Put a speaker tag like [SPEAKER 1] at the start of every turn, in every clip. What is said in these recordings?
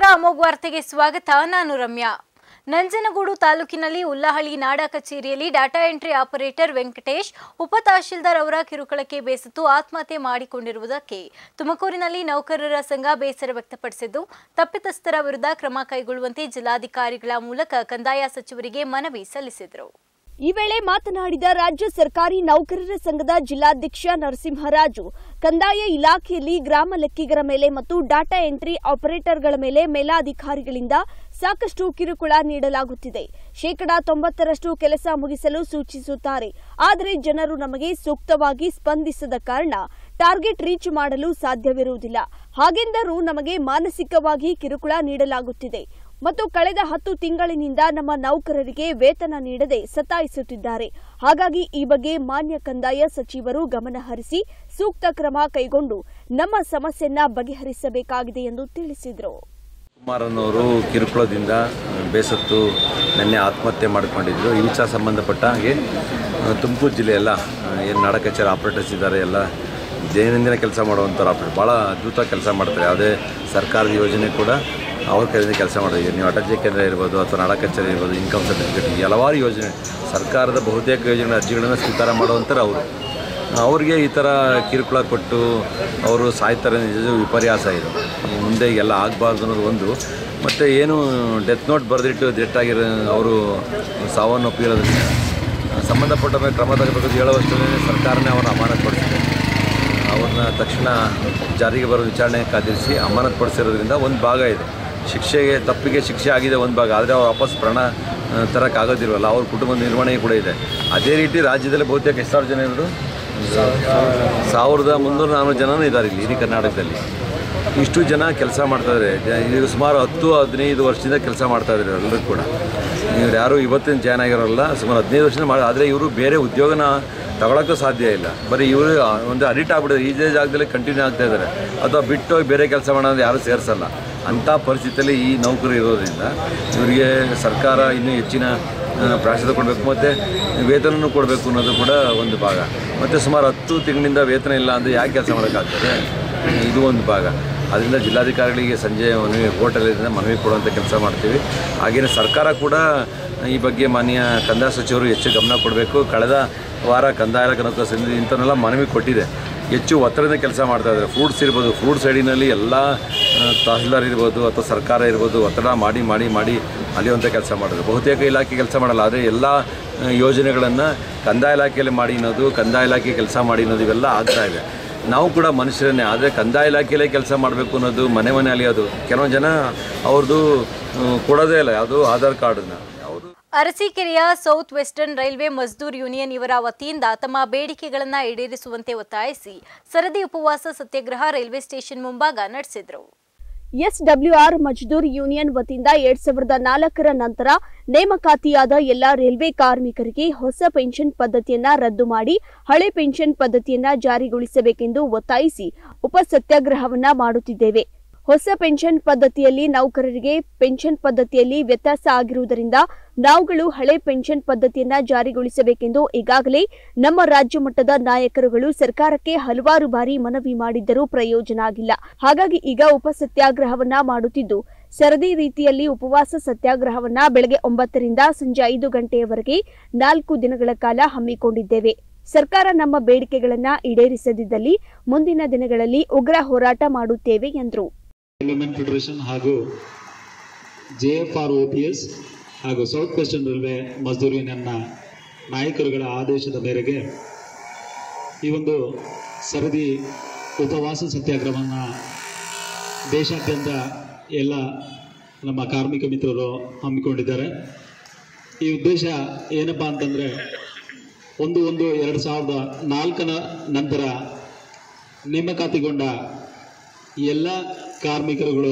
[SPEAKER 1] ಅಮೋಘ್ ವಾರ್ತೆಗೆ ಸ್ವಾಗತ ನಾನು ರಮ್ಯಾ ನಂಜನಗೂಡು ತಾಲೂಕಿನಲ್ಲಿ ಉಲ್ಲಹಳ್ಳಿ ನಾಡ ಕಚೇರಿಯಲ್ಲಿ ಡಾಟಾ ಎಂಟ್ರಿ ಆಪರೇಟರ್ ವೆಂಕಟೇಶ್ ಉಪ ತಹಶೀಲ್ದಾರ್ ಅವರ ಕಿರುಕುಳಕ್ಕೆ ಬೇಸತ್ತು ಆತ್ಮಹತ್ಯೆ ಮಾಡಿಕೊಂಡಿರುವುದಕ್ಕೆ ತುಮಕೂರಿನಲ್ಲಿ ನೌಕರರ ಸಂಘ ಬೇಸರ ವ್ಯಕ್ತಪಡಿಸಿದ್ದು ತಪ್ಪಿತಸ್ಥರ ವಿರುದ್ಧ ಕ್ರಮ ಕೈಗೊಳ್ಳುವಂತೆ ಜಿಲ್ಲಾಧಿಕಾರಿಗಳ ಮೂಲಕ ಕಂದಾಯ ಸಚಿವರಿಗೆ ಮನವಿ ಸಲ್ಲಿಸಿದರು
[SPEAKER 2] ಈ ವೇಳೆ ಮಾತನಾಡಿದ ರಾಜ್ಯ ಸರ್ಕಾರಿ ನೌಕರರ ಸಂಘದ ಜಿಲ್ಲಾಧ್ಯಕ್ಷ ನರಸಿಂಹರಾಜು ಕಂದಾಯ ಇಲಾಖೆಯಲ್ಲಿ ಗ್ರಾಮ ಲೆಕ್ಕಿಗರ ಮೇಲೆ ಮತ್ತು ಡಾಟಾ ಎಂಟ್ರಿ ಆಪರೇಟರ್ಗಳ ಮೇಲೆ ಮೇಲಾಧಿಕಾರಿಗಳಿಂದ ಸಾಕಷ್ಟು ಕಿರುಕುಳ ನೀಡಲಾಗುತ್ತಿದೆ ಶೇಕಡಾ ತೊಂಬತ್ತರಷ್ಟು ಕೆಲಸ ಮುಗಿಸಲು ಸೂಚಿಸುತ್ತಾರೆ ಆದರೆ ಜನರು ನಮಗೆ ಸೂಕ್ತವಾಗಿ ಸ್ಪಂದಿಸದ ಕಾರಣ ಟಾರ್ಗೆಟ್ ರೀಚ್ ಮಾಡಲು ಸಾಧ್ಯವಿರುವುದಿಲ್ಲ ಹಾಗೆಂದರೂ ನಮಗೆ ಮಾನಸಿಕವಾಗಿ ಕಿರುಕುಳ ನೀಡಲಾಗುತ್ತಿದೆ ಮತ್ತು ಕಳೆದ ಹತ್ತು ತಿಂಗಳಿನಿಂದ ನಮ್ಮ ನೌಕರರಿಗೆ ವೇತನ ನೀಡದೆ ಸತಾಯಿಸುತ್ತಿದ್ದಾರೆ ಹಾಗಾಗಿ ಈ ಬಗ್ಗೆ ಮಾನ್ಯ ಕಂದಾಯ ಸಚಿವರು ಗಮನ ಹರಿಸಿ ಸೂಕ್ತ ಕ್ರಮ ಕೈಗೊಂಡು ನಮ್ಮ ಸಮಸ್ಯೆಯನ್ನ ಬಗೆಹರಿಸಬೇಕಾಗಿದೆ ಎಂದು ತಿಳಿಸಿದರು
[SPEAKER 3] ಕುಮಾರನವರು ಕಿರುಕುಳದಿಂದ ಬೇಸತ್ತು ನಿನ್ನೆ ಆತ್ಮಹತ್ಯೆ ಮಾಡಿಕೊಂಡಿದ್ರು ಈ ವಿಚಾರ ಸಂಬಂಧಪಟ್ಟ ಹಾಗೆ ಆ, ತುಮಕೂರು ಜಿಲ್ಲೆಯೆಲ್ಲ ಏನು ನಾಡ ಕಚೇರಿ ಆಪ್ರೇಟರ್ಸ್ ಇದ್ದಾರೆ ಎಲ್ಲ ದೈನಂದಿನ ಕೆಲಸ ಮಾಡುವಂಥವ್ರು ಆಪ್ರೇಟರ್ ಭಾಳ ಅದ್ಭುತ ಕೆಲಸ ಮಾಡ್ತಾರೆ ಯಾವುದೇ ಸರ್ಕಾರದ ಯೋಜನೆ ಕೂಡ ಅವ್ರ ಕೈಯಿಂದ ಕೆಲಸ ಮಾಡೋದು ನೀವು ಅಟಲ್ ಕೇಂದ್ರ ಇರ್ಬೋದು ಅಥವಾ ನಾಡ ಕಚೇರಿ ಇರ್ಬೋದು ಇನ್ಕಮ್ ಸರ್ಟಿಫಿಕೇಟ್ ಹಲವಾರು ಯೋಜನೆ ಸರ್ಕಾರದ ಬಹುತೇಕ ಯೋಜನೆ ಅರ್ಜಿಗಳನ್ನು ಸ್ವೀಕಾರ ಮಾಡುವಂಥವ್ರು ಅವರು ಅವ್ರಿಗೆ ಈ ಥರ ಕಿರುಕುಳ ಕೊಟ್ಟು ಅವರು ಸಾಯ್ತಾರೆ ನಿಜ ವಿಪರ್ಯಾಸ ಇದು ಮುಂದೆ ಎಲ್ಲ ಆಗಬಾರ್ದು ಅನ್ನೋದು ಒಂದು ಮತ್ತು ಏನು ಡೆತ್ ನೋಟ್ ಬರೆದಿಟ್ಟು ಡೆತ್ ಆಗಿರೋ ಅವರು ಸಾವನ್ನಪ್ಪಿರೋದ್ರಿಂದ ಸಂಬಂಧಪಟ್ಟ ಮೇಲೆ ಕ್ರಮ ತಗೋಬೇಕು ಹೇಳುವಷ್ಟರಲ್ಲಿ ಸರ್ಕಾರನೇ ಅವರನ್ನು ಅಮಾನತುಪಡಿಸಿದೆ ಅವ್ರನ್ನ ತಕ್ಷಣ ಜಾರಿಗೆ ಬರೋ ವಿಚಾರಣೆ ಕಾದಿರಿಸಿ ಅಮಾನತುಪಡಿಸಿರೋದ್ರಿಂದ ಒಂದು ಭಾಗ ಇದೆ ಶಿಕ್ಷೆಗೆ ತಪ್ಪಿಗೆ ಶಿಕ್ಷೆ ಆಗಿದೆ ಒಂದು ಭಾಗ ಆದರೆ ಅವ್ರು ವಾಪಸ್ ಪ್ರಾಣ ಆ, ತರೋಕ್ಕಾಗೋದಿಲ್ವಲ್ಲ ಅವ್ರ ಕುಟುಂಬದ ನಿರ್ವಹಣೆ ಕೂಡ ಇದೆ ಅದೇ ರೀತಿ ರಾಜ್ಯದಲ್ಲಿ ಬಹುತೇಕ ಎಷ್ಟು ಸಾವಿರ ಜನ ಇರೋದು ಸಾವಿರದ ಮುನ್ನೂರ ನಾನ್ನೂರು ಜನನೂ ಇದ್ದಾರೆ ಇಲ್ಲಿ ಇಡೀ ಕರ್ನಾಟಕದಲ್ಲಿ ಇಷ್ಟು ಜನ ಕೆಲಸ ಮಾಡ್ತಾಯಿದ್ದಾರೆ ಈಗ ಸುಮಾರು ಹತ್ತು ಹದಿನೈದು ವರ್ಷದಿಂದ ಕೆಲಸ ಮಾಡ್ತಾಯಿದ್ದಾರೆ ಎಲ್ಲರೂ ಕೂಡ ಇವ್ರು ಯಾರು ಇವತ್ತಿನ ಜಾಯ್ನ್ ಆಗಿರೋಲ್ಲ ಸುಮಾರು ಹದಿನೈದು ವರ್ಷದಿಂದ ಮಾಡಿ ಆದರೆ ಇವರು ಬೇರೆ ಉದ್ಯೋಗನ ತಗೊಳಕ್ಕೂ ಸಾಧ್ಯ ಇಲ್ಲ ಬರೀ ಇವರು ಒಂದು ಅಡಿಟ್ ಆಗ್ಬಿಟ್ಟಿದೆ ಇದೇ ಜಾಗದಲ್ಲಿ ಕಂಟಿನ್ಯೂ ಆಗ್ತಾ ಇದ್ದಾರೆ ಅಥವಾ ಬಿಟ್ಟು ಹೋಗಿ ಬೇರೆ ಕೆಲಸ ಮಾಡೋದು ಯಾರೂ ಸೇರಿಸಲ್ಲ ಅಂಥ ಪರಿಸ್ಥಿತಿಯಲ್ಲಿ ಈ ನೌಕರು ಇರೋದ್ರಿಂದ ಇವರಿಗೆ ಸರ್ಕಾರ ಇನ್ನೂ ಹೆಚ್ಚಿನ ಆ, ಪ್ರಾಶಸ್ತ್ಯ ಕೊಡಬೇಕು ಮತ್ತು ವೇತನನೂ ಕೊಡಬೇಕು ಅನ್ನೋದು ಕೂಡ ಒಂದು ಭಾಗ ಮತ್ತು ಸುಮಾರು ಹತ್ತು ತಿಂಗಳಿಂದ ವೇತನ ಇಲ್ಲ ಅಂದರೆ ಯಾಕೆ ಕೆಲಸ ಮಾಡೋಕ್ಕಾಗ್ತದೆ ಇದು ಒಂದು ಭಾಗ ಅದರಿಂದ ಜಿಲ್ಲಾಧಿಕಾರಿಗಳಿಗೆ ಸಂಜೆ ಮನವಿ ಹೋಟೆಲಿಂದ ಮನವಿ ಕೊಡುವಂಥ ಕೆಲಸ ಮಾಡ್ತೀವಿ ಹಾಗೆಯೇ ಸರ್ಕಾರ ಕೂಡ ಈ ಬಗ್ಗೆ ಮಾನ್ಯ ಕಂದಾಯ ಸಚಿವರು ಹೆಚ್ಚು ಗಮನ ಕೊಡಬೇಕು ಕಳೆದ ವಾರ ಕಂದಾಯ ಇಲಾಖೆ ಸಂಧಿ ಇಂಥವನ್ನೆಲ್ಲ ಮನವಿ ಕೊಟ್ಟಿದೆ ಹೆಚ್ಚು ಒತ್ತಡದಿಂದ ಕೆಲಸ ಮಾಡ್ತಾ ಇದ್ದಾರೆ ಫ್ರೂಟ್ಸ್ ಇರ್ಬೋದು ಫ್ರೂಟ್ ಸೈಡಿನಲ್ಲಿ ಎಲ್ಲ ಆ, ತಹಸೀಲ್ದಾರ್ ಇರ್ಬೋದು ಅಥವಾ ಸರ್ಕಾರ ಇರ್ಬೋದು ಒತ್ತಡ ಮಾಡಿ ಮಾಡಿ ಮಾಡಿ ಅಲಿಯುವಂಥ ಕೆಲಸ ಮಾಡಿದ್ರು ಬಹುತೇಕ ಇಲಾಖೆ ಕೆಲಸ ಮಾಡಲ್ಲ ಆದರೆ ಎಲ್ಲ ಯೋಜನೆಗಳನ್ನು ಕಂದಾಯ ಇಲಾಖೆಯಲ್ಲಿ ಮಾಡಿ ಅನ್ನೋದು ಕಂದಾಯ ಇಲಾಖೆ ಕೆಲಸ ಮಾಡಿ ಅನ್ನೋದು ಇವೆಲ್ಲ ಆಗ್ತಾ ಇದೆ ನಾವು ಕೂಡ ಮನುಷ್ಯರನ್ನೇ ಆದರೆ ಕಂದಾಯ ಇಲಾಖೆಯಲ್ಲೇ ಕೆಲಸ ಮಾಡಬೇಕು ಅನ್ನೋದು ಮನೆ ಮನೆ ಅಲಿಯೋದು ಕೆಲವೊಂದು ಜನ ಅವ್ರದ್ದು ಆ, ಕೊಡೋದೇ ಇಲ್ಲ ಯಾವುದು ಆಧಾರ್ ಕಾರ್ಡನ್ನು ಅವರು
[SPEAKER 1] ಅರಸೀಕೆರೆಯ south western railway Mazdoor union ಇವರ ವತಿಯಿಂದ ತಮ್ಮ ಬೇಡಿಕೆಗಳನ್ನು ಈಡೇರಿಸುವಂತೆ ಒತ್ತಾಯಿಸಿ ಸರದಿ ಉಪವಾಸ ಸತ್ಯಾಗ್ರಹ ರೈಲ್ವೆ ಸ್ಟೇಷನ್ ಮುಂಭಾಗ ನಡೆಸಿದರು
[SPEAKER 2] ಎಸ್ಡಬ್ಲ್ಯೂಆರ್ ಮಜ್ದೂರ್ ಯೂನಿಯನ್ ವತಿಯಿಂದ ಎರಡ್ ಸಾವಿರದ ನಾಲ್ಕರ ನಂತರ ನೇಮಕಾತಿಯಾದ ಎಲ್ಲಾ ರೈಲ್ವೆ ಕಾರ್ಮಿಕರಿಗೆ ಹೊಸ ಪೆನ್ಷನ್ ಪದ್ಧತಿಯನ್ನ ರದ್ದು ಮಾಡಿ ಹಳೆ ಪೆನ್ಷನ್ ಪದ್ಧತಿಯನ್ನ ಜಾರಿಗೊಳಿಸಬೇಕೆಂದು ಒತ್ತಾಯಿಸಿ ಉಪ ಸತ್ಯಾಗ್ರಹವನ್ನ ಮಾಡುತ್ತಿದ್ದೇವೆ ಹೊಸ ಪೆನ್ಷನ್ ಪದ್ಧತಿಯಲ್ಲಿ ನೌಕರರಿಗೆ ಪೆನ್ಷನ್ ಪದ್ಧತಿಯಲ್ಲಿ ವ್ಯತ್ಯಾಸ ಆಗಿರುವುದರಿಂದ ನಾವುಗಳು ಹಳೆ ಪೆನ್ಷನ್ ಪದ್ಧತಿಯನ್ನ ಜಾರಿಗೊಳಿಸಬೇಕೆಂದು ಈಗಾಗಲೇ ನಮ್ಮ ರಾಜ್ಯ ಮಟ್ಟದ ನಾಯಕರುಗಳು ಸರ್ಕಾರಕ್ಕೆ ಹಲವಾರು ಬಾರಿ ಮನವಿ ಮಾಡಿದ್ದರೂ ಪ್ರಯೋಜನ ಆಗಿಲ್ಲ ಹಾಗಾಗಿ ಈಗ ಉಪ ಸತ್ಯಾಗ್ರಹವನ್ನ ಮಾಡುತ್ತಿದ್ದು ಸರದಿ ರೀತಿಯಲ್ಲಿ ಉಪವಾಸ ಸತ್ಯಾಗ್ರಹವನ್ನ ಬೆಳಗ್ಗೆ ಒಂಬತ್ತರಿಂದ ಸಂಜೆ ಐದು ಗಂಟೆಯವರೆಗೆ ನಾಲ್ಕು ದಿನಗಳ ಕಾಲ ಹಮ್ಮಿಕೊಂಡಿದ್ದೇವೆ ಸರ್ಕಾರ ನಮ್ಮ ಬೇಡಿಕೆಗಳನ್ನ ಈಡೇರಿಸದಿದ್ದಲ್ಲಿ ಮುಂದಿನ ದಿನಗಳಲ್ಲಿ ಉಗ್ರ ಹೋರಾಟ ಮಾಡುತ್ತೇವೆ ಎಂದರು
[SPEAKER 4] ಡೆವಲಪ್ಮೆಂಟ್ ಫೆಡರೇಷನ್ ಹಾಗೂ J F R O P S ಹಾಗೂ ಸೌತ್ ವೆಸ್ಟರ್ನ್ ರೈಲ್ವೆ ಮಜ್ದೂರ್ ಯೂನಿಯನ್ನ ನಾಯಕರುಗಳ ಆದೇಶದ ಮೇರೆಗೆ ಈ ಒಂದು ಸರದಿ ಉಪವಾಸ ಸತ್ಯಾಗ್ರಹವನ್ನು ದೇಶಾದ್ಯಂತ ಎಲ್ಲ ನಮ್ಮ ಕಾರ್ಮಿಕ ಮಿತ್ರರು ಹಮ್ಮಿಕೊಂಡಿದ್ದಾರೆ ಈ ಉದ್ದೇಶ ಏನಪ್ಪ ಅಂತಂದರೆ ಒಂದು ಒಂದು ಎರಡು ಸಾವಿರದ ನಾಲ್ಕನ ನಂತರ ನೇಮಕಾತಿಗೊಂಡ ಎಲ್ಲ ಕಾರ್ಮಿಕರುಗಳು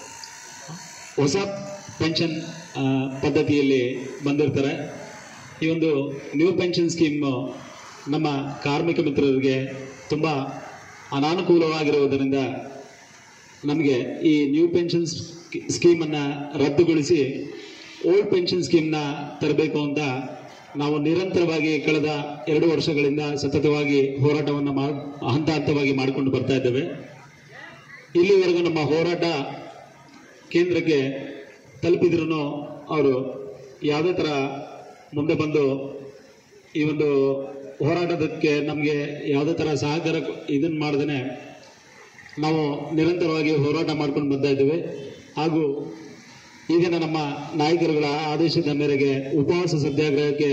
[SPEAKER 4] ಹೊಸ ಪೆನ್ಷನ್ ಆ, ಪದ್ಧತಿಯಲ್ಲಿ ಬಂದಿರ್ತಾರೆ ಈ ಒಂದು ನ್ಯೂ ಪೆನ್ಷನ್ ಸ್ಕೀಮು ನಮ್ಮ ಕಾರ್ಮಿಕ ಮಿತ್ರರಿಗೆ ತುಂಬ ಅನಾನುಕೂಲವಾಗಿರುವುದರಿಂದ ನಮಗೆ ಈ ನ್ಯೂ ಪೆನ್ಷನ್ ಸ್ಕೀಮನ್ನು ರದ್ದುಗೊಳಿಸಿ ಓಲ್ಡ್ ಪೆನ್ಷನ್ ಸ್ಕೀಮ್ನ ತರಬೇಕು ಅಂತ ನಾವು ನಿರಂತರವಾಗಿ ಕಳೆದ ಎರಡು ವರ್ಷಗಳಿಂದ ಸತತವಾಗಿ ಹೋರಾಟವನ್ನು ಮಾ ಹಂತ ಹಂತವಾಗಿ ಮಾಡಿಕೊಂಡು ಬರ್ತಾ ಇದ್ದೇವೆ ಇಲ್ಲಿವರೆಗೂ ನಮ್ಮ ಹೋರಾಟ ಕೇಂದ್ರಕ್ಕೆ ತಲುಪಿದ್ರು ಅವರು ಯಾವುದೇ ಥರ ಮುಂದೆ ಬಂದು ಈ ಒಂದು ಹೋರಾಟದಕ್ಕೆ ನಮಗೆ ಯಾವುದೇ ಥರ ಸಹಕಾರ ಇದನ್ನು ಮಾಡ್ದೇ ನಾವು ನಿರಂತರವಾಗಿ ಹೋರಾಟ ಮಾಡ್ಕೊಂಡು ಬರ್ತಾ ಇದ್ದೇವೆ ಹಾಗೂ ಈಗಿನ ನಮ್ಮ ನಾಯಕರುಗಳ ಆದೇಶದ ಮೇರೆಗೆ ಉಪವಾಸ ಸತ್ಯಾಗ್ರಹಕ್ಕೆ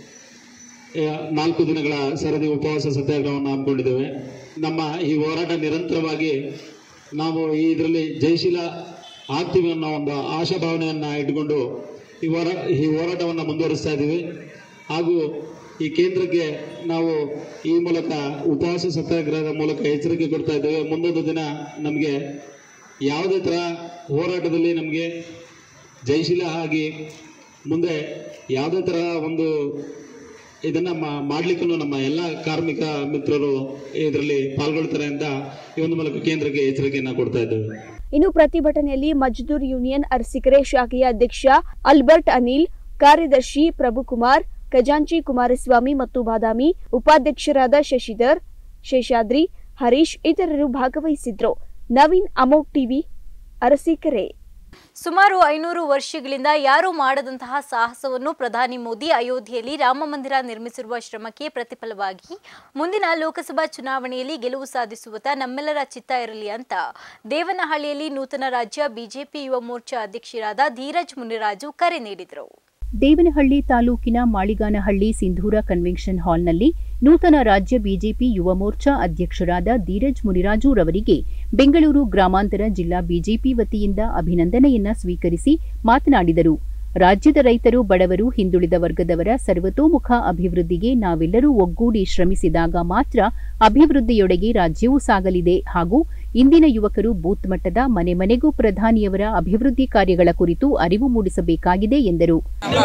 [SPEAKER 4] ಆ, ನಾಲ್ಕು ದಿನಗಳ ಸರದಿ ಉಪವಾಸ ಸತ್ಯಾಗ್ರಹವನ್ನು ಹಮ್ಮಿಕೊಂಡಿದ್ದೇವೆ ನಮ್ಮ ಈ ಹೋರಾಟ ನಿರಂತರವಾಗಿ ನಾವು ಈ ಇದರಲ್ಲಿ ಜಯಶೀಲ ಆಗ್ತೀವಿ ಅನ್ನೋ ಒಂದು ಆಶಾಭಾವನೆಯನ್ನು ಇಟ್ಕೊಂಡು ಈ ಹೋರಾ ಈ ಹೋರಾಟವನ್ನು ಮುಂದುವರಿಸ್ತಾ ಇದ್ದೀವಿ ಹಾಗೂ ಈ ಕೇಂದ್ರಕ್ಕೆ ನಾವು ಈ ಮೂಲಕ ಉಪವಾಸ ಸತ್ಯಾಗ್ರಹದ ಮೂಲಕ ಎಚ್ಚರಿಕೆ ಕೊಡ್ತಾ ಇದ್ದೇವೆ ಮುಂದೊಂದು ದಿನ ನಮಗೆ ಯಾವುದೇ ಥರ ಹೋರಾಟದಲ್ಲಿ ನಮಗೆ ಜಯಶೀಲ ಆಗಿ ಮುಂದೆ ಯಾವುದೇ ಥರ ಒಂದು ಇದನ್ನ ಮಾ- ಮಾಡ್ಲಿಕ್ಕೂ ನಮ್ಮ ಎಲ್ಲ ಕಾರ್ಮಿಕ ಮಿತ್ರರು ಇದರಲ್ಲಿ ಪಾಲ್ಗೊಳ್ತಾರೆ ಅಂತ ಈ ಒಂದು ಮೂಲಕ ಕೇಂದ್ರಕ್ಕೆ ಎಚ್ಚರಿಕೆಯನ್ನ ಕೊಡ್ತಾ ಇದ್ದೇವೆ
[SPEAKER 2] ಇನ್ನು ಪ್ರತಿಭಟನೆಯಲ್ಲಿ ಮಜ್ದೂರ್ ಯೂನಿಯನ್ ಅರಸೀಕೆರೆ ಶಾಖೆಯ ಅಧ್ಯಕ್ಷ ಅಲ್ಬರ್ಟ್ ಅನಿಲ್ ಕಾರ್ಯದರ್ಶಿ ಪ್ರಭುಕುಮಾರ್ ಖಜಾಂಚಿ ಕುಮಾರಸ್ವಾಮಿ ಮತ್ತು ಬಾದಾಮಿ ಉಪಾಧ್ಯಕ್ಷರಾದ ಶಶಿಧರ್ ಶೇಷಾದ್ರಿ ಹರೀಶ್ ಇತರರು ಭಾಗವಹಿಸಿದ್ರು ನವೀನ್ ಅಮೋಕ್ ಟಿವಿ ಅರಸೀಕೆರೆ
[SPEAKER 1] ಸುಮಾರು ಐನೂರು ವರ್ಷಗಳಿಂದ ಯಾರೂ ಮಾಡದಂತಹ ಸಾಹಸವನ್ನು ಪ್ರಧಾನಿ ಮೋದಿ ಅಯೋಧ್ಯೆಯಲ್ಲಿ ರಾಮ ಮಂದಿರ ನಿರ್ಮಿಸಿರುವ ಶ್ರಮಕ್ಕೆ ಪ್ರತಿಫಲವಾಗಿ ಮುಂದಿನ ಲೋಕಸಭಾ ಚುನಾವಣೆಯಲ್ಲಿ ಗೆಲುವು ಸಾಧಿಸುವತ್ತ ನಮ್ಮೆಲ್ಲರ ಚಿತ್ತ ಇರಲಿ ಅಂತ ದೇವನಹಳ್ಳಿಯಲ್ಲಿ ನೂತನ ರಾಜ್ಯ ಬಿಜೆಪಿ ಯುವ ಮೋರ್ಚಾ ಅಧ್ಯಕ್ಷರಾದ ಧೀರಜ್ ಮುನಿರಾಜು ಕರೆ ನೀಡಿದರು
[SPEAKER 5] ದೇವನಹಳ್ಳಿ ತಾಲೂಕಿನ ಮಾಳಿಗಾನಹಳ್ಳಿ ಸಿಂಧೂರ ಕನ್ವೆನ್ಷನ್ ಹಾಲ್ನಲ್ಲಿ ನೂತನ ರಾಜ್ಯ ಬಿಜೆಪಿ ಯುವ ಮೋರ್ಚಾ ಅಧ್ಯಕ್ಷರಾದ ಧೀರಜ್ ಮುನಿರಾಜುರವರಿಗೆ ಬೆಂಗಳೂರು ಗ್ರಾಮಾಂತರ ಜಿಲ್ಲಾ ಬಿಜೆಪಿ ವತಿಯಿಂದ ಅಭಿನಂದನೆಯನ್ನ ಸ್ವೀಕರಿಸಿ ಮಾತನಾಡಿದರು ರಾಜ್ಯದ ರೈತರು ಬಡವರು ಹಿಂದುಳಿದ ವರ್ಗದವರ ಸರ್ವತೋಮುಖ ಅಭಿವೃದ್ಧಿಗೆ ನಾವೆಲ್ಲರೂ ಒಗ್ಗೂಡಿ ಶ್ರಮಿಸಿದಾಗ ಮಾತ್ರ ಅಭಿವೃದ್ಧಿಯೊಡೆಗೆ ರಾಜ್ಯವೂ ಸಾಗಲಿದೆ ಹಾಗೂ ಇಂದಿನ ಯುವಕರು ಬೂತ್ ಮಟ್ಟದ ಮನೆ ಮನೆಗೂ ಪ್ರಧಾನಿಯವರ ಅಭಿವೃದ್ಧಿ ಕಾರ್ಯಗಳ ಕುರಿತು ಅರಿವು ಮೂಡಿಸಬೇಕಾಗಿದೆ ಎಂದರು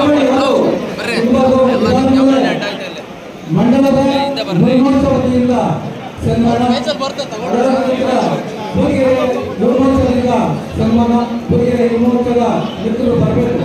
[SPEAKER 6] ಮಂಡಲದ ಯುವಮೋರ್ಚಾ ವತಿಯಿಂದ ಸನ್ಮಾನ ಅದರ ಹುಡುಗಿಯರ ಯುವಮೋರ್ಚಾದಿಂದ ಸನ್ಮಾನ ಹುಡುಗಿಯರ ಯುವಮೋರ್ಚಾದ ಮಿತ್ರರು ಬರಬೇಕು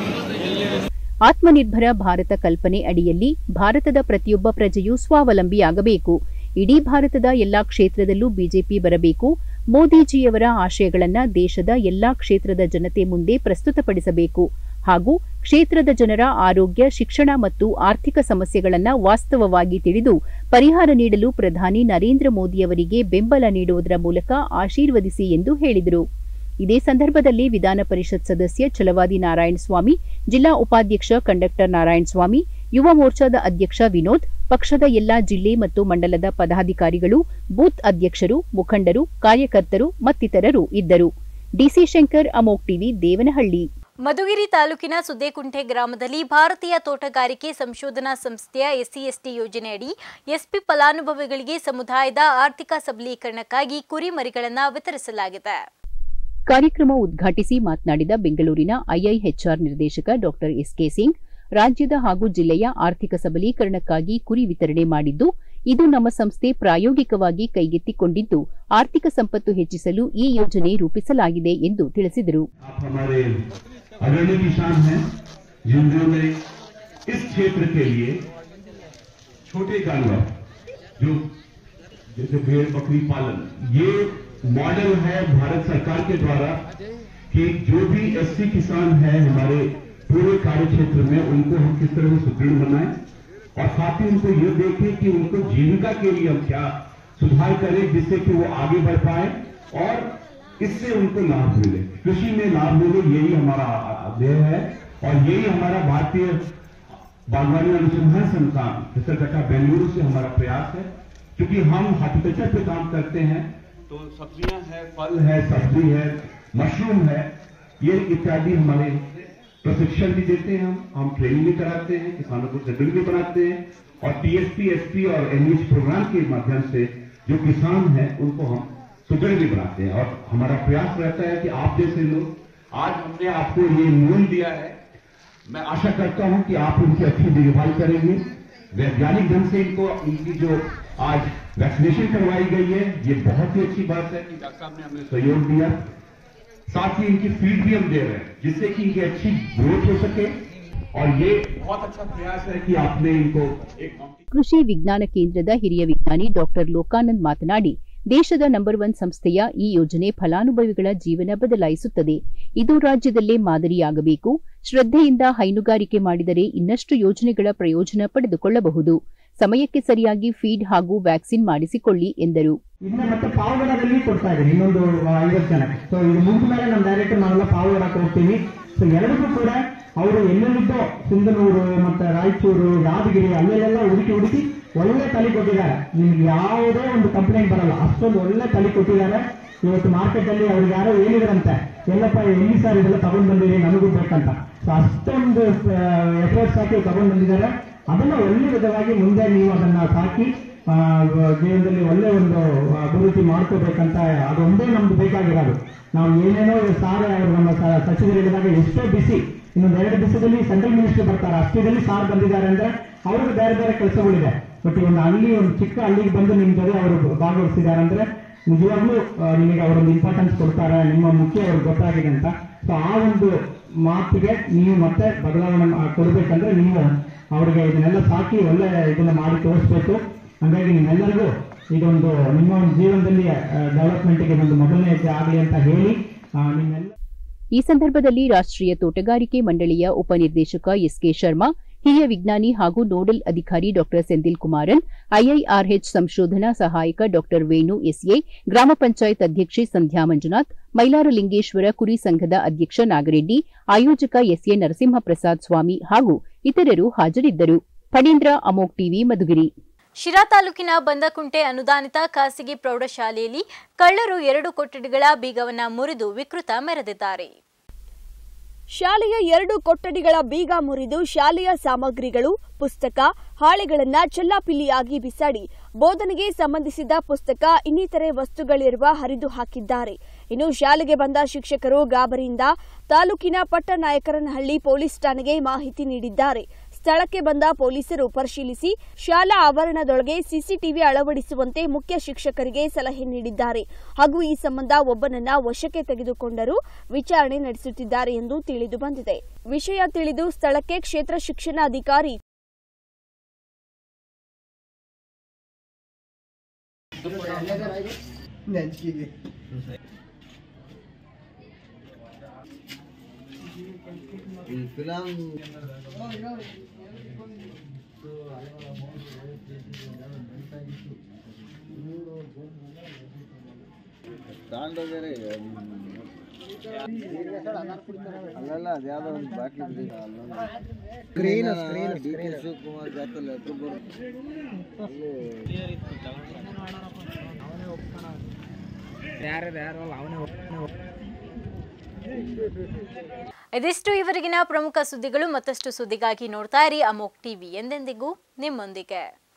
[SPEAKER 5] ಆತ್ಮನಿರ್ಭರ ಭಾರತ ಕಲ್ಪನೆ ಅಡಿಯಲ್ಲಿ ಭಾರತದ ಪ್ರತಿಯೊಬ್ಬ ಪ್ರಜೆಯೂ ಸ್ವಾವಲಂಬಿಯಾಗಬೇಕು ಇಡೀ ಭಾರತದ ಎಲ್ಲಾ ಕ್ಷೇತ್ರದಲ್ಲೂ ಬಿಜೆಪಿ ಬರಬೇಕು ಮೋದಿಜಿಯವರ ಆಶಯಗಳನ್ನ ದೇಶದ ಎಲ್ಲಾ ಕ್ಷೇತ್ರದ ಜನತೆ ಮುಂದೆ ಪ್ರಸ್ತುತಪಡಿಸಬೇಕು ಹಾಗೂ ಕ್ಷೇತ್ರದ ಜನರ ಆರೋಗ್ಯ ಶಿಕ್ಷಣ ಮತ್ತು ಆರ್ಥಿಕ ಸಮಸ್ಯೆಗಳನ್ನ ವಾಸ್ತವವಾಗಿ ತಿಳಿದು ಪರಿಹಾರ ನೀಡಲು ಪ್ರಧಾನಿ ನರೇಂದ್ರ ಮೋದಿಯವರಿಗೆ ಬೆಂಬಲ ನೀಡುವುದರ ಮೂಲಕ ಆಶೀರ್ವದಿಸಿ ಎಂದು ಹೇಳಿದರು ಇದೇ ಸಂದರ್ಭದಲ್ಲಿ ವಿಧಾನ ಪರಿಷತ್ ಸದಸ್ಯ ಛಲವಾದಿ ನಾರಾಯಣ ಸ್ವಾಮಿ ಜಿಲ್ಲಾ ಉಪಾಧ್ಯಕ್ಷ ಕಂಡಕ್ಟರ್ ನಾರಾಯಣ ಸ್ವಾಮಿ ಯುವ ಮೋರ್ಚಾದ ಅಧ್ಯಕ್ಷ ವಿನೋದ್ ಪಕ್ಷದ ಎಲ್ಲಾ ಜಿಲ್ಲೆ ಮತ್ತು ಮಂಡಲದ ಪದಾಧಿಕಾರಿಗಳು ಬೂತ್ ಅಧ್ಯಕ್ಷರು ಮುಖಂಡರು ಕಾರ್ಯಕರ್ತರು ಮತ್ತಿತರರು ಇದ್ದರು ಡಿಸಿ ಶಂಕರ್ ಅಮೋಕ್ ಟಿವಿ ದೇವನಹಳ್ಳಿ
[SPEAKER 1] ಮಧುಗಿರಿ ತಾಲೂಕಿನ ಸುದ್ದೇಕುಂಟೆ ಗ್ರಾಮದಲ್ಲಿ ಭಾರತೀಯ ತೋಟಗಾರಿಕೆ ಸಂಶೋಧನಾ ಸಂಸ್ಥೆಯ ಎಸ್ಸಿ ಎಸ್ಟಿ ಯೋಜನೆಯಡಿ ಎಸ್ಪಿ ಫಲಾನುಭವಿಗಳಿಗೆ ಸಮುದಾಯದ ಆರ್ಥಿಕ ಸಬಲೀಕರಣಕ್ಕಾಗಿ ಕುರಿ ಮರಿಗಳನ್ನು ವಿತರಿಸಲಾಗಿದೆ
[SPEAKER 5] ಕಾರ್ಯಕ್ರಮ ಉದ್ಘಾಟಿಸಿ ಮಾತನಾಡಿದ ಬೆಂಗಳೂರಿನ ಐಐಎಚ್ಆರ್ ನಿರ್ದೇಶಕ ಡಾಕ್ಟರ್ ಎಸ್ಕೆ ಸಿಂಗ್ ರಾಜ್ಯದ ಹಾಗೂ ಜಿಲ್ಲೆಯ ಆರ್ಥಿಕ ಸಬಲೀಕರಣಕ್ಕಾಗಿ ಕುರಿ ವಿತರಣೆ ಮಾಡಿದ್ದು ಇದು ನಮ್ಮ ಸಂಸ್ಥೆ ಪ್ರಾಯೋಗಿಕವಾಗಿ ಕೈಗೆತ್ತಿಕೊಂಡಿದ್ದು ಆರ್ಥಿಕ ಸಂಪತ್ತು ಹೆಚ್ಚಿಸಲು ಈ ಯೋಜನೆ ರೂಪಿಸಲಾಗಿದೆ ಎಂದು ತಿಳಿಸಿದರು
[SPEAKER 7] आप हमारे अग्रणी किसान हैं जिन्होंने इस क्षेत्र के लिए छोटे जानवर जो जैसे भेड़ बकरी पालन ये मॉडल है भारत सरकार के द्वारा कि जो भी एससी किसान है हमारे पूरे कार्य क्षेत्र में उनको हम किस तरह से सुदृढ़ बनाएं और साथ ही उनको ये देखें कि उनको जीविका के लिए हम क्या सुधार करें जिससे कि वो आगे बढ़ पाए और इससे उनको लाभ मिले कृषि में लाभ मिले यही हमारा ध्येय है और यही हमारा भारतीय बागवानी अनुसंधान संस्थान फिसलकट्टा बेंगलुरु से हमारा प्रयास है क्योंकि हम हॉर्टिकल्चर पे काम करते हैं तो सब्जियां है फल है सब्जी है मशरूम है ये इत्यादि हमारे प्रशिक्षण भी देते हैं हम हम ट्रेनिंग भी कराते हैं किसानों को सुदृढ़ भी बनाते हैं और टीएसपी एसपी और एनएच प्रोग्राम के माध्यम से जो किसान हैं उनको हम सुदृढ़ भी बनाते हैं और हमारा प्रयास रहता है कि आप जैसे लोग आज हमने आपको ये मूल दिया है मैं आशा करता हूं कि आप उनकी अच्छी देखभाल करेंगे वैज्ञानिक ढंग से इनको इनकी जो आज वैक्सीनेशन करवाई गई है ये बहुत ही अच्छी बात है कि डॉक्टर साहब ने हमें सहयोग दिया साथ ही इनकी फीड भी हम दे रहे हैं जिससे कि इनकी अच्छी ग्रोथ हो सके और ये बहुत अच्छा प्रयास है कि आपने इनको एक
[SPEAKER 5] ಕೃಷಿ ವಿಜ್ಞಾನ ಕೇಂದ್ರದ ಹಿರಿಯ ವಿಜ್ಞಾನಿ ಡಾಕ್ಟರ್ ಲೋಕಾನಂದ್ ಮಾತನಾಡಿ ದೇಶದ ನಂಬರ್ ಒನ್ ಸಂಸ್ಥೆಯ ಈ ಯೋಜನೆ ಫಲಾನುಭವಿಗಳ ಜೀವನ ಬದಲಾಯಿಸುತ್ತದೆ ಇದು ರಾಜ್ಯದಲ್ಲೇ ಮಾದರಿಯಾಗಬೇಕು ಶ್ರದ್ಧೆಯಿಂದ ಹೈನುಗಾರಿಕೆ ಮಾಡಿದರೆ ಇನ್ನಷ್ಟು ಯೋಜನೆಗಳ ಪ್ರಯೋಜನ ಪಡೆದುಕೊಳ್ಳಬಹುದು ಸಮಯಕ್ಕೆ ಸರಿಯಾಗಿ ಫೀಡ್ ಹಾಗೂ ವ್ಯಾಕ್ಸಿನ್ ಮಾಡಿಸಿಕೊಳ್ಳಿ ಎಂದರು
[SPEAKER 8] ಇನ್ನು ಮತ್ತೆ ಪಾವಗಡದಲ್ಲಿ ಕೊಡ್ತಾ ಇದ್ದೀನಿ ಇನ್ನೊಂದು ಐವತ್ತು ಜನಕ್ಕೆ ಸೊ ಇದು ಮುಗಿದ ಮೇಲೆ ನಮ್ಮ ಡೈರೆಕ್ಟರ್ ನಾವೆಲ್ಲ ಪಾವಗಡಕ್ಕೆ ಹೋಗ್ತೀವಿ ಸೊ ಎರಡಕ್ಕೂ ಕೂಡ ಅವರು ಎಲ್ಲೆಲ್ಲಿದ್ದೋ ಸಿಂಧನೂರು ಮತ್ತೆ ರಾಯಚೂರು ಯಾದಗಿರಿ ಅಲ್ಲೆಲ್ಲ ಹುಡುಕಿ ಹುಡುಕಿ ಒಳ್ಳೆ ತಲೆ ಕೊಟ್ಟಿದ್ದಾರೆ ನಿಮ್ಗೆ ಯಾವುದೇ ಒಂದು ಕಂಪ್ಲೇಂಟ್ ಬರಲ್ಲ ಅಷ್ಟೊಂದು ಒಳ್ಳೆ ತಲೆ ಕೊಟ್ಟಿದ್ದಾರೆ ಇವತ್ತು ಮಾರ್ಕೆಟ್ ಅಲ್ಲಿ ಅವ್ರಿಗೆ ಯಾರೋ ಹೇಳಿದ್ರಂತೆ ಎಲ್ಲಪ್ಪ ಎಲ್ಲಿ ಸರ್ ಇದೆಲ್ಲ ತಗೊಂಡ್ ಬಂದಿರಿ ನಮಗೂ ಬೇಕಂತ ಸೊ ಅಷ್ಟೊಂದು ಎಫರ್ಟ್ಸ್ ಹಾಕಿ ತಗೊಂಡ್ ಬಂದಿದ್ದಾರೆ ಅದನ್ನ ಒಳ್ಳೆ ವಿಧವಾಗಿ ಮುಂದೆ ನೀವು ಅದನ್ನ ಸಾಕಿ ಆ, ಜೀವನದಲ್ಲಿ ಒಳ್ಳೆ ಒಂದು ಅಭಿವೃದ್ಧಿ ಮಾಡ್ಕೋಬೇಕಂತ ಅದೊಂದೇ ನಮ್ದು ಬೇಕಾಗಿರೋದು ನಾವು ಏನೇನೋ ಸಾರ್ ಅವರು ನಮ್ಮ ಸ- ಸಚಿವರು ಹೇಳಿದಾಗ ಎಷ್ಟೋ ಬಿಸಿ ಇನ್ನೊಂದು ಎರಡು ದಿವಸದಲ್ಲಿ ಸೆಂಟ್ರಲ್ ಮಿನಿಸ್ಟರ್ ಬರ್ತಾರೆ ಅಷ್ಟರಲ್ಲಿ ಸಾರ್ ಬಂದಿದ್ದಾರೆ ಅಂದ್ರೆ ಅವ್ರಿಗೆ ಬೇರೆ ಬೇರೆ ಕೆಲಸಗಳಿದೆ ಬಟ್ ಈ ಒಂದು ಹಳ್ಳಿ ಒಂದು ಚಿಕ್ಕ ಹಳ್ಳಿಗೆ ಬಂದು ನಿಮ್ ಜೊತೆ ಅವರು ಭಾಗವಹಿಸಿದ್ದಾರೆ ಅಂದ್ರೆ ನಿಜವಾಗ್ಲೂ ಆ, ನಿಮಗೆ ಅವರೊಂದು ಇಂಪಾರ್ಟೆನ್ಸ್ ಕೊಡ್ತಾರೆ ನಿಮ್ಮ ಮುಖ್ಯ ಅವ್ರಿಗೆ ಗೊತ್ತಾಗಿದೆ ಅಂತ ಸೊ ಆ ಒಂದು ಮಾತಿಗೆ ನೀವು ಮತ್ತೆ ಬದಲಾವಣೆ ಮಾ- ಕೊಡ್ಬೇಕಂದ್ರೆ ನೀವು ಅವ್ರಿಗೆ ಇದನ್ನೆಲ್ಲ ಸಾಕಿ ಒಳ್ಳೆ ಇದನ್ನ ಮಾಡಿ ತೋರಿಸ್ಬೇಕು ಹಾಗಾಗಿ ನಿಮ್ಮೆಲ್ಲರಿಗೂ ಇದೊಂದು ನಿಮ್ಮ ಒಂದು ಜೀವನದಲ್ಲಿ ಡೆವಲಪ್ಮೆಂಟ್ಗೆ ಒಂದು ಮೊದಲನೇ ಹೆಜ್ಜೆ ಆಗಲಿ ಅಂತ ಹೇಳಿ ಆ, ನಿಮ್ಮೆಲ್ಲ
[SPEAKER 5] ಈ ಸಂದರ್ಭದಲ್ಲಿ ರಾಷ್ಟ್ರೀಯ ತೋಟಗಾರಿಕೆ ಮಂಡಳಿಯ ಉಪನಿರ್ದೇಶಕ ಎಸ್ಕೆ ಶರ್ಮಾ ಹಿರಿಯ ವಿಜ್ಞಾನಿ ಹಾಗೂ ನೋಡಲ್ ಅಧಿಕಾರಿ ಡಾ ಸೆಂದಿಲ್ ಕುಮಾರನ್ ಐಐಆರ್ಎಚ್ ಸಂಶೋಧನಾ ಸಹಾಯಕ ಡಾ ವೇಣು ಎಸ್ಎ ಗ್ರಾಮ ಪಂಚಾಯತ್ ಅಧ್ಯಕ್ಷೆ ಸಂಧ್ಯಾ ಮಂಜುನಾಥ್ ಮೈಲಾರಲಿಂಗೇಶ್ವರ ಕುರಿ ಸಂಘದ ಅಧ್ಯಕ್ಷ ನಾಗರೆಡ್ಡಿ ಆಯೋಜಕ ಎಸ್ಎ ನರಸಿಂಹಪ್ರಸಾದ್ ಸ್ವಾಮಿ ಹಾಗೂ ಇತರರು ಹಾಜರಿದ್ದರು ಫಣೀಂದ್ರ ಅಮೋಕ್ ಟಿವಿ ಮಧುಗಿರಿ
[SPEAKER 1] ಶಿರಾ ತಾಲೂಕಿನ ಬಂದಕುಂಟೆ ಅನುದಾನಿತ ಖಾಸಗಿ ಪ್ರೌಢಶಾಲೆಯಲ್ಲಿ ಕಳ್ಳರು ಎರಡು ಕೊಠಡಿಗಳ ಬೀಗವನ್ನ ಮುರಿದು ವಿಕೃತ ಮೆರೆದಿದ್ದಾರೆ
[SPEAKER 2] ಶಾಲೆಯ ಎರಡು ಕೊಠಡಿಗಳ ಬೀಗ ಮುರಿದು ಶಾಲೆಯ ಸಾಮಗ್ರಿಗಳು ಪುಸ್ತಕ ಹಾಳೆಗಳನ್ನ ಚೆಲ್ಲಾಪಿಲ್ಲಿಯಾಗಿ ಬಿಸಾಡಿ ಬೋಧನೆಗೆ ಸಂಬಂಧಿಸಿದ ಪುಸ್ತಕ ಇನ್ನಿತರೆ ವಸ್ತುಗಳಿರುವ ಹರಿದು ಹಾಕಿದ್ದಾರೆ ಇನ್ನು ಶಾಲೆಗೆ ಬಂದ ಶಿಕ್ಷಕರು ಗಾಬರಿಯಿಂದ ತಾಲೂಕಿನ ಪಟ್ಟನಾಯಕರನಹಳ್ಳಿ ಪೊಲೀಸ್ ಠಾಣೆಗೆ ಮಾಹಿತಿ ನೀಡಿದ್ದಾರೆ ಸ್ಥಳಕ್ಕೆ ಬಂದ ಪೊಲೀಸರು ಪರಿಶೀಲಿಸಿ ಶಾಲಾ ಆವರಣದೊಳಗೆ ಸಿಸಿಟಿವಿ ಅಳವಡಿಸುವಂತೆ ಮುಖ್ಯ ಶಿಕ್ಷಕರಿಗೆ ಸಲಹೆ ನೀಡಿದ್ದಾರೆ ಹಾಗೂ ಈ ಸಂಬಂಧ ಒಬ್ಬನನ್ನ ವಶಕ್ಕೆ ತೆಗೆದುಕೊಂಡರು ವಿಚಾರಣೆ ನಡೆಸುತ್ತಿದ್ದಾರೆ ಎಂದು ತಿಳಿದು ಬಂದಿದೆ ವಿಷಯ ತಿಳಿದು ಸ್ಥಳಕ್ಕೆ ಕ್ಷೇತ್ರ ಶಿಕ್ಷಣಾಧಿಕಾರಿ
[SPEAKER 9] ಅಲ್ಲಲ್ಲ ಅದ್ಯಾವುದೋ ಒಂದು ಬಾಟ್ಲಿ ಬಿಡಿ screen screen D K Shivakumar ಜಾತಲ್ಲ
[SPEAKER 1] ಇದಿಷ್ಟು ಇವರಿಗಿನ ಪ್ರಮುಖ ಸುದ್ದಿಗಳು ಮತ್ತಷ್ಟು ಸುದ್ದಿಗಾಗಿ ನೋಡ್ತಾ ಇರಿ ಅಮೋಕ್ ಟಿವಿ ಎಂದೆಂದಿಗೂ ನಿಮ್ಮೊಂದಿಗೆ